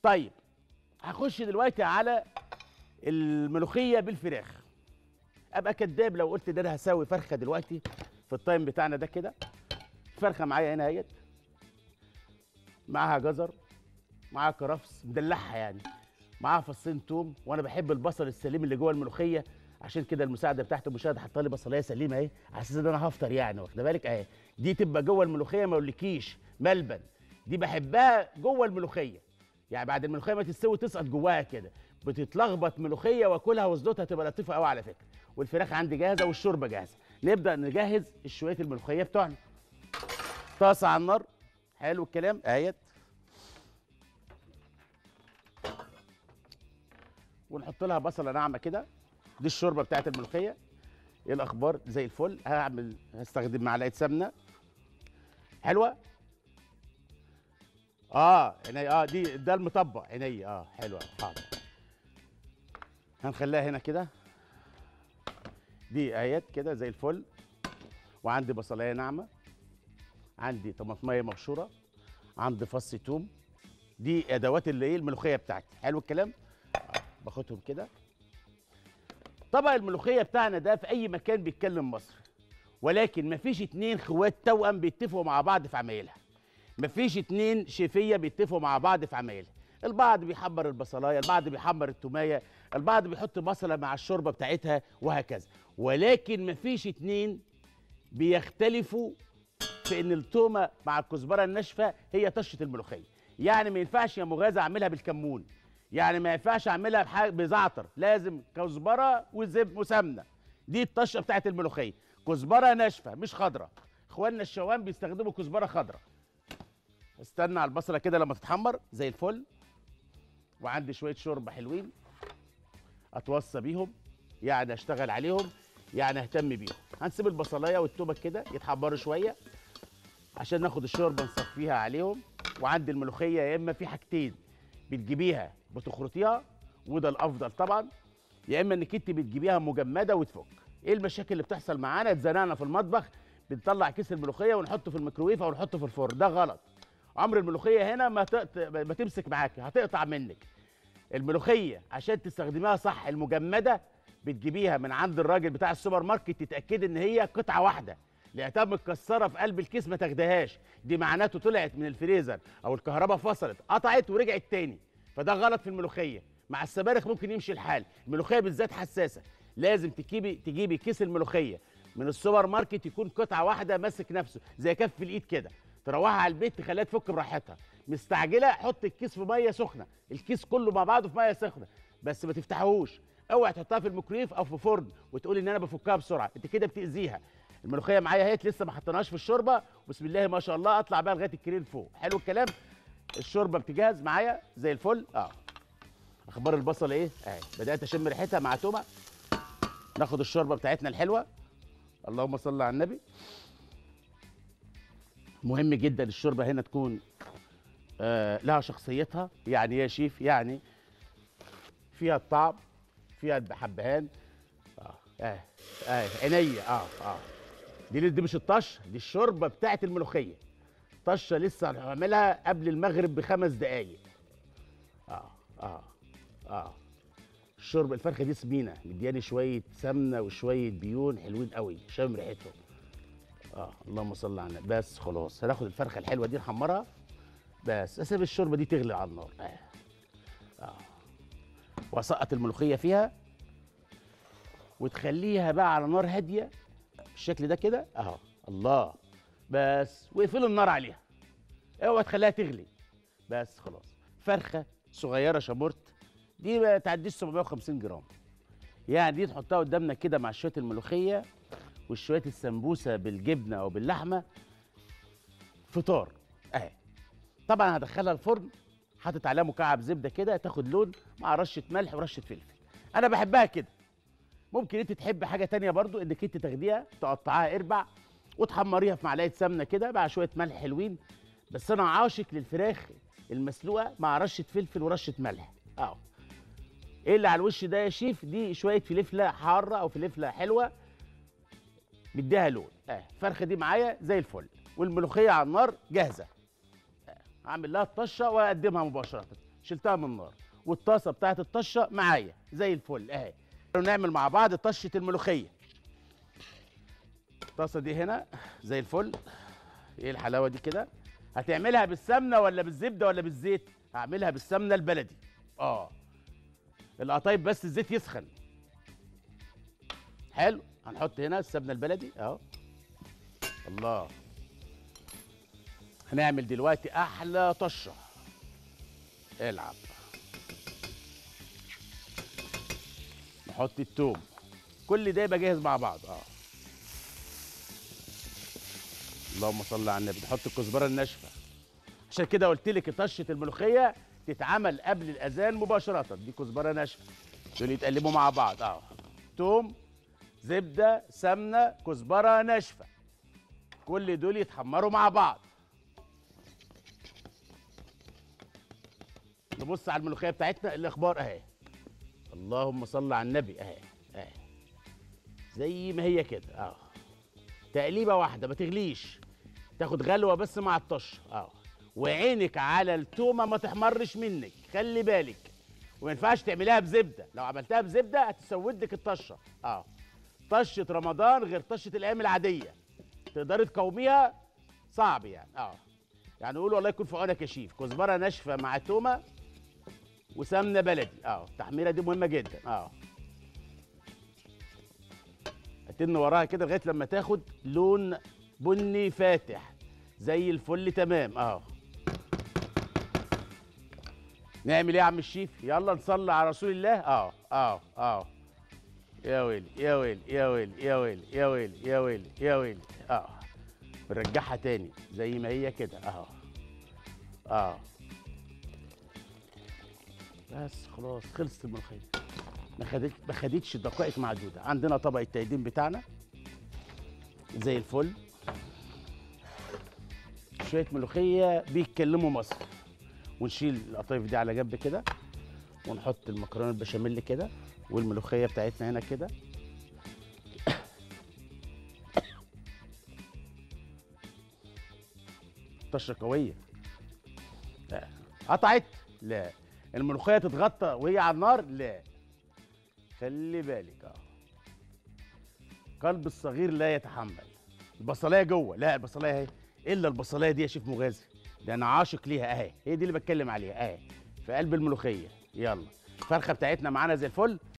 طيب هخش دلوقتي على الملوخيه بالفراخ ابقى كداب لو قلت ده انا هسوي فرخه دلوقتي في التايم بتاعنا ده كده فرخه معايا هنا اهيت معاها جزر معاها كرفس مدلعها يعني معاها فصين توم وانا بحب البصل السليم اللي جوه الملوخيه عشان كده المساعده بتاعت المشاهد حاطه لي بصلايه سليمه اهي على اساس ان انا هفطر يعني واخده بالك اهي دي تبقى جوه الملوخيه ما اقولكيش ملبن دي بحبها جوه الملوخيه يعني بعد الملوخيه ما تستوي تسقط جواها كده بتتلخبط ملوخيه واكلها وصدتها تبقى لطيفه قوي على فكره والفراخ عندي جاهزه والشوربه جاهزه نبدا نجهز الشويه الملوخيه بتوعنا طاسه على النار حلو الكلام اهيت ونحط لها بصله ناعمه كده دي الشوربه بتاعت الملوخيه ايه الاخبار زي الفل هعمل هستخدم معلقه سمنه حلوه اه عيني اه دي ده المطبق عيني اه حلوه حاضر هنخليها هنا كده دي ايات كده زي الفل وعندي بصلايه ناعمه عندي طماطميه مبشوره عندي فص توم دي ادوات اللي ايه الملوخيه بتاعتي حلو الكلام آه. باخدهم كده طبق الملوخيه بتاعنا ده في اي مكان بيتكلم مصري ولكن مفيش اتنين خوات توأم بيتفقوا مع بعض في عمايلها مفيش اتنين شيفيه بيتفقوا مع بعض في عمايلها البعض بيحمر البصلايه البعض بيحمر التوميه البعض بيحط بصله مع الشوربه بتاعتها وهكذا ولكن مفيش اتنين بيختلفوا في ان التومه مع الكزبره الناشفه هي طشه الملوخيه يعني ما ينفعش يا مغازه اعملها بالكمون يعني ما ينفعش اعملها بحاجه بزعتر لازم كزبره وزب وسمنه دي الطشه بتاعت الملوخيه كزبره ناشفه مش خضراء اخواننا الشوام بيستخدموا كزبره خضراء استنى على البصله كده لما تتحمر زي الفل وعندي شويه شوربه حلوين اتوصى بيهم يعني اشتغل عليهم يعني اهتم بيهم هنسيب البصلايه والتومه كده يتحمروا شويه عشان ناخد الشوربه نصفيها عليهم وعندي الملوخيه يا اما في حاجتين بتجيبيها بتخرطيها وده الافضل طبعا يا اما انك انت بتجيبيها مجمده وتفك ايه المشاكل اللي بتحصل معانا اتزنقنا في المطبخ بنطلع كيس الملوخيه ونحطه في الميكروويف او نحطه في الفرن ده غلط عمر الملوخيه هنا ما تقط... ما تمسك معاكي هتقطع منك الملوخيه عشان تستخدميها صح المجمده بتجيبيها من عند الراجل بتاع السوبر ماركت تتاكدي ان هي قطعه واحده لقيتها متكسره في قلب الكيس ما تاخدهاش دي معناته طلعت من الفريزر او الكهرباء فصلت قطعت ورجعت تاني فده غلط في الملوخيه مع السبانخ ممكن يمشي الحال الملوخيه بالذات حساسه لازم تجيبي تجيبي كيس الملوخيه من السوبر ماركت يكون قطعه واحده ماسك نفسه زي كف الايد كده تروحها على البيت تخليها تفك براحتها مستعجله حط الكيس في ميه سخنه الكيس كله مع بعضه في ميه سخنه بس ما تفتحوش اوعي تحطها في الميكرويف او في فرن وتقولي ان انا بفكها بسرعه انت كده بتاذيها الملوخيه معايا اهيت لسه ما حطيناهاش في الشوربه بسم الله ما شاء الله اطلع بقى لغايه الكريم فوق حلو الكلام الشوربه بتجهز معايا زي الفل اه اخبار البصل ايه اهي بدات اشم ريحتها مع تومه ناخد الشوربه بتاعتنا الحلوه اللهم صل على النبي مهم جدا الشوربه هنا تكون آه لها شخصيتها يعني يا شيف يعني فيها الطعم فيها الحبهان اه اه اه عينيا اه اه دي دي مش الطشه دي الشوربه بتاعت الملوخيه طشه لسه هنعملها قبل المغرب بخمس دقايق اه اه اه الشوربه الفرخه دي سمينه مدياني شويه سمنه وشويه بيون حلوين قوي شامم ريحتهم اه اللهم صل على النبي بس خلاص هناخد الفرخه الحلوه دي نحمرها بس اسيب الشوربه دي تغلي على النار اه, آه. واسقط الملوخيه فيها وتخليها بقى على نار هاديه بالشكل ده كده اهو الله بس واقفلوا النار عليها اوعى تخليها تغلي بس خلاص فرخه صغيره شابورت دي ما تعديش 750 جرام يعني دي تحطها قدامنا كده مع شويه الملوخيه وشويه السمبوسه بالجبنه او باللحمه فطار اهي طبعا هدخلها الفرن حاطط عليها مكعب زبده كده تاخد لون مع رشه ملح ورشه فلفل انا بحبها كده ممكن انت تحب حاجه تانية برضو انك انت تاخديها تقطعيها اربع وتحمريها في معلقه سمنه كده مع شويه ملح حلوين بس انا عاشق للفراخ المسلوقه مع رشه فلفل ورشه ملح اهو ايه اللي على الوش ده يا شيف دي شويه فلفله حاره او فلفله حلوه مديها لون اه الفرخه دي معايا زي الفل والملوخيه على النار جاهزه آه. اعمل لها الطشه واقدمها مباشره شلتها من النار والطاسه بتاعت الطشه معايا زي الفل اهي نعمل مع بعض طشه الملوخيه الطاسه دي هنا زي الفل ايه الحلاوه دي كده هتعملها بالسمنه ولا بالزبده ولا بالزيت هعملها بالسمنه البلدي اه القطايف بس الزيت يسخن حلو هنحط هنا السمنه البلدي اهو الله هنعمل دلوقتي احلى طشه العب نحط التوم كل ده يبقى جاهز مع بعض اه اللهم صل على النبي نحط الكزبره الناشفه عشان كده قلت لك طشه الملوخيه تتعمل قبل الاذان مباشره دي كزبره ناشفه دول يتقلبوا مع بعض اه توم زبده سمنه كزبره ناشفه كل دول يتحمروا مع بعض نبص على الملوخيه بتاعتنا الاخبار اهي اللهم صل على النبي اهي اهي زي ما هي كده اه تقليبه واحده ما تغليش تاخد غلوه بس مع الطشه اه وعينك على التومه ما تحمرش منك خلي بالك وما ينفعش تعمليها بزبده لو عملتها بزبده هتسود لك الطشه اه طشه رمضان غير طشه الايام العاديه تقدري تقاوميها صعب يعني اه يعني قولوا الله يكون في عونك يا شيف كزبره ناشفه مع تومه وسمنه بلدي اه التحميره دي مهمه جدا اه هتن وراها كده لغايه لما تاخد لون بني فاتح زي الفل تمام اه نعمل ايه يا عم الشيف يلا نصلي على رسول الله اه اه اه يا ويلي يا ويلي يا ويلي يا ويلي يا ويلي يا ويلي يا ويلي اه بنرجعها تاني زي ما هي كده اهو اه بس خلاص خلصت الملوخيه ما خدتش ما خدتش دقائق معدوده عندنا طبق التقديم بتاعنا زي الفل شويه ملوخيه بيتكلموا مصر ونشيل القطايف دي على جنب كده ونحط المكرونه البشاميل كده والملوخيه بتاعتنا هنا كده طشه قويه لا قطعت لا الملوخيه تتغطى وهي على النار لا خلي بالك اه قلب الصغير لا يتحمل البصلايه جوه لا البصلايه اهي الا البصلايه دي يا شيف مغازي ده انا عاشق ليها اهي هي دي اللي بتكلم عليها اهي في قلب الملوخيه يلا الفرخه بتاعتنا معانا زي الفل